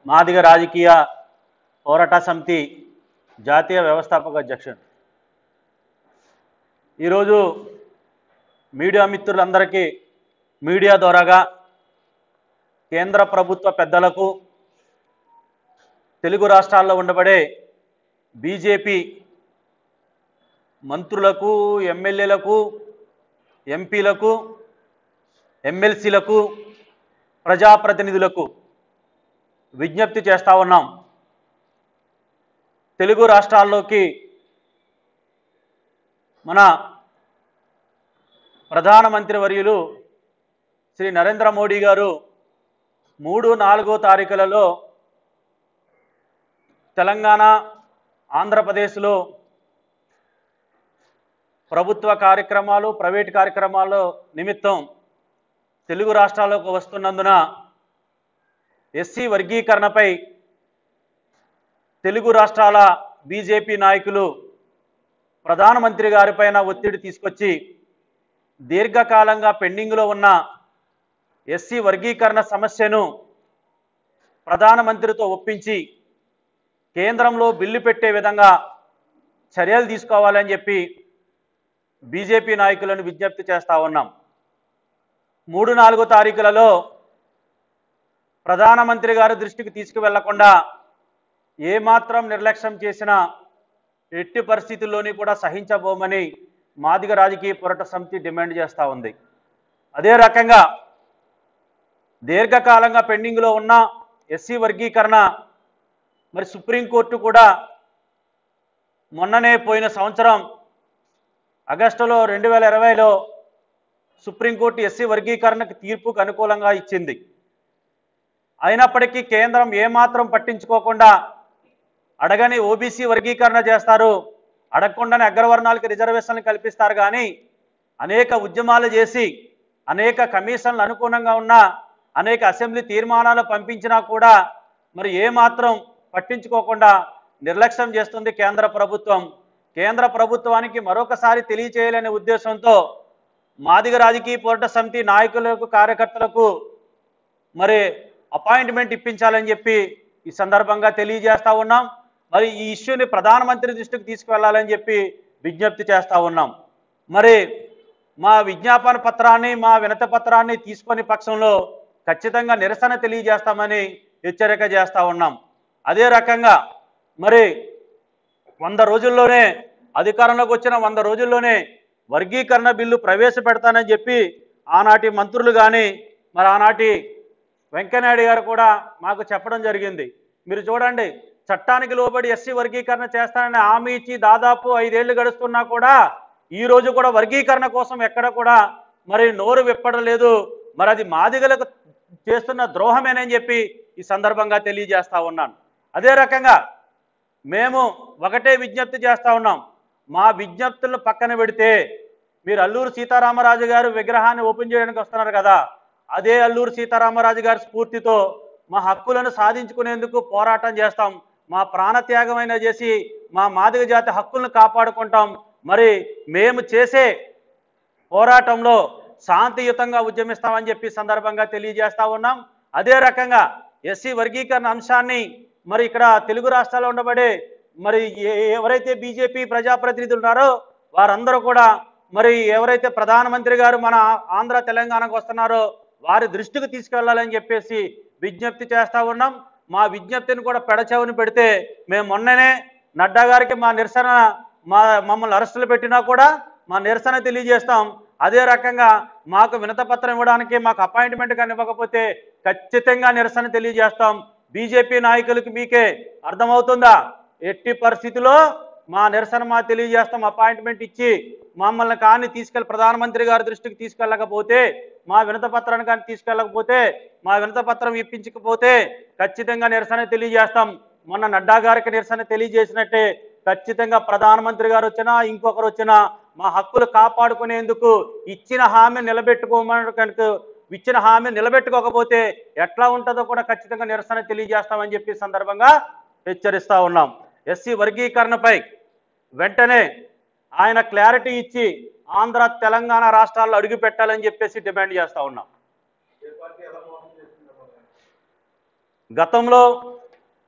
మాదిగ రాజకీయ పోరాట సమితి జాతీయ వ్యవస్థాపక అధ్యక్షుడు ఈరోజు మీడియా మిత్రులందరికీ మీడియా ద్వారాగా కేంద్ర ప్రభుత్వ పెద్దలకు తెలుగు రాష్ట్రాల్లో ఉండబడే బీజేపీ మంత్రులకు ఎమ్మెల్యేలకు ఎంపీలకు ఎమ్మెల్సీలకు ప్రజాప్రతినిధులకు విజ్ఞప్తి చేస్తా ఉన్నాం తెలుగు రాష్ట్రాల్లోకి మన ప్రధానమంత్రి వర్యులు శ్రీ నరేంద్ర మోడీ గారు మూడు నాలుగో తారీఖులలో తెలంగాణ ఆంధ్రప్రదేశ్లో ప్రభుత్వ కార్యక్రమాలు ప్రైవేట్ కార్యక్రమాల నిమిత్తం తెలుగు రాష్ట్రాలకు వస్తున్నందున ఎస్సీ వర్గీకరణపై తెలుగు రాష్ట్రాల బీజేపీ నాయకులు ప్రధానమంత్రి గారిపైన ఒత్తిడి తీసుకొచ్చి దీర్ఘకాలంగా పెండింగ్లో ఉన్న ఎస్సీ వర్గీకరణ సమస్యను ప్రధానమంత్రితో ఒప్పించి కేంద్రంలో బిల్లు పెట్టే విధంగా చర్యలు తీసుకోవాలని చెప్పి బీజేపీ నాయకులను విజ్ఞప్తి చేస్తా ఉన్నాం మూడు నాలుగో తారీఖులలో ప్రధానమంత్రి గారి దృష్టికి తీసుకువెళ్లకుండా ఏమాత్రం నిర్లక్ష్యం చేసినా ఎట్టి పరిస్థితుల్లోని కూడా సహించబోమని మాదిగ రాజకీయ పోరాట సమితి డిమాండ్ చేస్తూ ఉంది అదే రకంగా దీర్ఘకాలంగా పెండింగ్లో ఉన్న ఎస్సీ వర్గీకరణ మరి సుప్రీంకోర్టు కూడా మొన్ననే పోయిన సంవత్సరం ఆగస్టులో రెండు వేల ఇరవైలో సుప్రీంకోర్టు ఎస్సీ వర్గీకరణకు తీర్పుకు అనుకూలంగా ఇచ్చింది అయినప్పటికీ కేంద్రం ఏమాత్రం పట్టించుకోకుండా అడగని ఓబీసీ వర్గీకరణ చేస్తారు అడగకుండానే అగ్రవర్ణాలకు రిజర్వేషన్లు కల్పిస్తారు కానీ అనేక ఉద్యమాలు చేసి అనేక కమిషన్లు అనుకూలంగా ఉన్న అనేక అసెంబ్లీ తీర్మానాలు పంపించినా కూడా మరి ఏమాత్రం పట్టించుకోకుండా నిర్లక్ష్యం చేస్తుంది కేంద్ర ప్రభుత్వం కేంద్ర ప్రభుత్వానికి మరొకసారి తెలియచేయాలనే ఉద్దేశంతో మాదిగ రాజకీయ పోరాట సమితి నాయకులకు కార్యకర్తలకు మరి అపాయింట్మెంట్ ఇప్పించాలని చెప్పి ఈ సందర్భంగా తెలియజేస్తా ఉన్నాం మరి ఈ ఇష్యూని ప్రధానమంత్రి దృష్టికి తీసుకువెళ్ళాలని చెప్పి విజ్ఞప్తి చేస్తా ఉన్నాం మరి మా విజ్ఞాపన పత్రాన్ని మా వినత పత్రాన్ని తీసుకొని పక్షంలో ఖచ్చితంగా నిరసన తెలియజేస్తామని హెచ్చరిక చేస్తా ఉన్నాం అదే రకంగా మరి వంద రోజుల్లోనే అధికారంలోకి వచ్చిన వంద రోజుల్లోనే వర్గీకరణ బిల్లు ప్రవేశపెడతానని చెప్పి ఆనాటి మంత్రులు కానీ మరి ఆనాటి వెంకయ్యనాయుడు గారు కూడా మాకు చెప్పడం జరిగింది మీరు చూడండి చట్టానికి లోబడి ఎస్సీ వర్గీకరణ చేస్తానని హామీ ఇచ్చి దాదాపు ఐదేళ్లు గడుస్తున్నా కూడా ఈ రోజు కూడా వర్గీకరణ కోసం ఎక్కడ కూడా మరి నోరు విప్పడం లేదు మరి అది మాదిగలకు చేస్తున్న ద్రోహమేనని చెప్పి ఈ సందర్భంగా తెలియజేస్తా ఉన్నాను అదే రకంగా మేము ఒకటే విజ్ఞప్తి చేస్తా ఉన్నాం మా విజ్ఞప్తులను పక్కన పెడితే మీరు అల్లూరు సీతారామరాజు గారు విగ్రహాన్ని ఓపెన్ చేయడానికి వస్తున్నారు కదా అదే అల్లూరు సీతారామరాజు గారి స్ఫూర్తితో మా హక్కులను సాధించుకునేందుకు పోరాటం చేస్తాం మా ప్రాణత్యాగమైన చేసి మా మాదిగ జాతి హక్కులను కాపాడుకుంటాం మరి మేము చేసే పోరాటంలో శాంతియుతంగా ఉద్యమిస్తామని చెప్పి సందర్భంగా తెలియజేస్తా ఉన్నాం అదే రకంగా ఎస్సీ వర్గీకరణ అంశాన్ని మరి ఇక్కడ తెలుగు రాష్ట్రాల్లో ఉండబడే మరి ఏ- ఎవరైతే బీజేపీ ప్రజాప్రతినిధులు ఉన్నారో వారందరూ కూడా మరి ఎవరైతే ప్రధానమంత్రి గారు మన ఆంధ్ర తెలంగాణకు వస్తున్నారో వారి దృష్టికి తీసుకెళ్లాలని చెప్పేసి విజ్ఞప్తి చేస్తా ఉన్నాం మా విజ్ఞప్తిని కూడా పెడచెవిని పెడితే మేము మొన్ననే నడ్డా గారికి మా నిరసన మా మమ్మల్ని అరెస్టులు పెట్టినా కూడా మా నిరసన తెలియజేస్తాం అదే రకంగా మాకు వినతపత్రం ఇవ్వడానికి మాకు అపాయింట్మెంట్ కానీ ఇవ్వకపోతే ఖచ్చితంగా నిరసన తెలియజేస్తాం బీజేపీ నాయకులకి మీకే అర్థమవుతుందా ఎట్టి పరిస్థితిలో మా నిరసన మా తెలియజేస్తాం అపాయింట్మెంట్ ఇచ్చి మమ్మల్ని కానీ తీసుకెళ్ళి ప్రధానమంత్రి గారి దృష్టికి తీసుకెళ్ళకపోతే మా వినత పత్రాన్ని కానీ తీసుకెళ్ళకపోతే మా వినత పత్రం ఇప్పించకపోతే ఖచ్చితంగా నిరసన తెలియజేస్తాం మొన్న నడ్డా గారికి నిరసన తెలియజేసినట్టే ఖచ్చితంగా ప్రధానమంత్రి గారు వచ్చినా ఇంకొకరు వచ్చినా మా హక్కులు కాపాడుకునేందుకు ఇచ్చిన హామీ నిలబెట్టుకోమని కనుక ఇచ్చిన హామీ నిలబెట్టుకోకపోతే ఎట్లా ఉంటుందో కూడా ఖచ్చితంగా నిరసన తెలియజేస్తామని చెప్పి ఈ సందర్భంగా హెచ్చరిస్తా ఉన్నాం ఎస్సీ వర్గీకరణపై వెంటనే ఆయన క్లారిటీ ఇచ్చి ఆంధ్ర తెలంగాణ రాష్ట్రాల్లో అడుగు పెట్టాలని చెప్పేసి డిమాండ్ చేస్తా ఉన్నాం గతంలో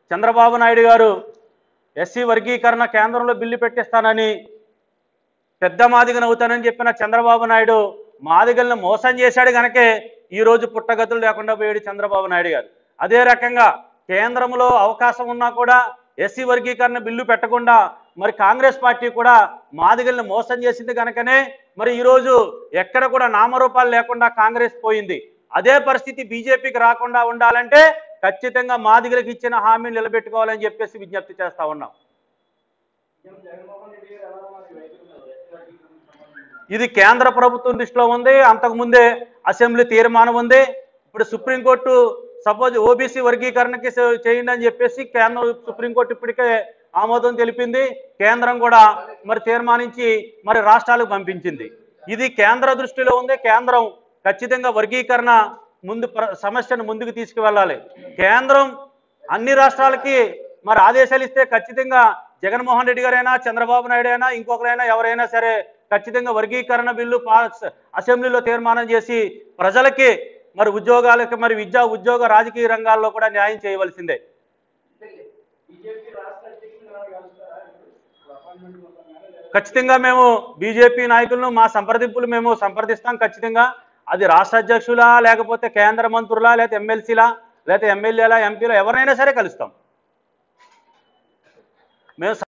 చంద్రబాబు నాయుడు గారు ఎస్సీ వర్గీకరణ కేంద్రంలో బిల్లు పెట్టిస్తానని పెద్ద మాదిగను అవుతానని చెప్పిన చంద్రబాబు నాయుడు మాదిగలను మోసం చేశాడు గనకే ఈ రోజు పుట్టగతులు లేకుండా పోయాడు చంద్రబాబు నాయుడు గారు అదే రకంగా కేంద్రంలో అవకాశం ఉన్నా కూడా ఎస్సీ వర్గీకరణ బిల్లు పెట్టకుండా మరి కాంగ్రెస్ పార్టీ కూడా మాదిగల్ని మోసం చేసింది కనుకనే మరి ఈరోజు ఎక్కడ కూడా నామరూపాలు లేకుండా కాంగ్రెస్ పోయింది అదే పరిస్థితి బీజేపీకి రాకుండా ఉండాలంటే ఖచ్చితంగా మాదిగలకు ఇచ్చిన హామీలు నిలబెట్టుకోవాలని చెప్పేసి విజ్ఞప్తి చేస్తా ఉన్నాం ఇది కేంద్ర ప్రభుత్వం దృష్టిలో ఉంది అంతకుముందే అసెంబ్లీ తీర్మానం ఉంది ఇప్పుడు సుప్రీంకోర్టు సపోజ్ ఓబీసీ వర్గీకరణకి చే- చేయండి అని చెప్పేసి కేంద్ర సుప్రీంకోర్టు ఇప్పటికే ఆమోదం తెలిపింది కేంద్రం కూడా మరి తీర్మానించి మరి రాష్ట్రాలకు పంపించింది ఇది కేంద్ర దృష్టిలో ఉంది కేంద్రం ఖచ్చితంగా వర్గీకరణ ముందు ప్ర- సమస్యను ముందుకు తీసుకువెళ్ళాలి కేంద్రం అన్ని రాష్ట్రాలకి మరి ఆదేశాలు ఇస్తే ఖచ్చితంగా జగన్మోహన్ రెడ్డి గారైనా చంద్రబాబు నాయుడు అయినా ఇంకొకరైనా ఎవరైనా సరే ఖచ్చితంగా వర్గీకరణ బిల్లు పాస్ అసెంబ్లీలో తీర్మానం చేసి ప్రజలకి మరి ఉద్యోగాలకి మరి విద్యా ఉద్యోగ రాజకీయ రంగాల్లో కూడా న్యాయం చేయవలసిందే ఖచ్చితంగా మేము బీజేపీ నాయకులను మా సంప్రదింపులు మేము సంప్రదిస్తాం ఖచ్చితంగా అది రాష్ట్ర అధ్యక్షులా లేకపోతే కేంద్ర మంత్రులా లేకపోతే ఎమ్మెల్సీలా లేకపోతే ఎమ్మెల్యేలా ఎంపీలా ఎవరినైనా సరే కలుస్తాం మేము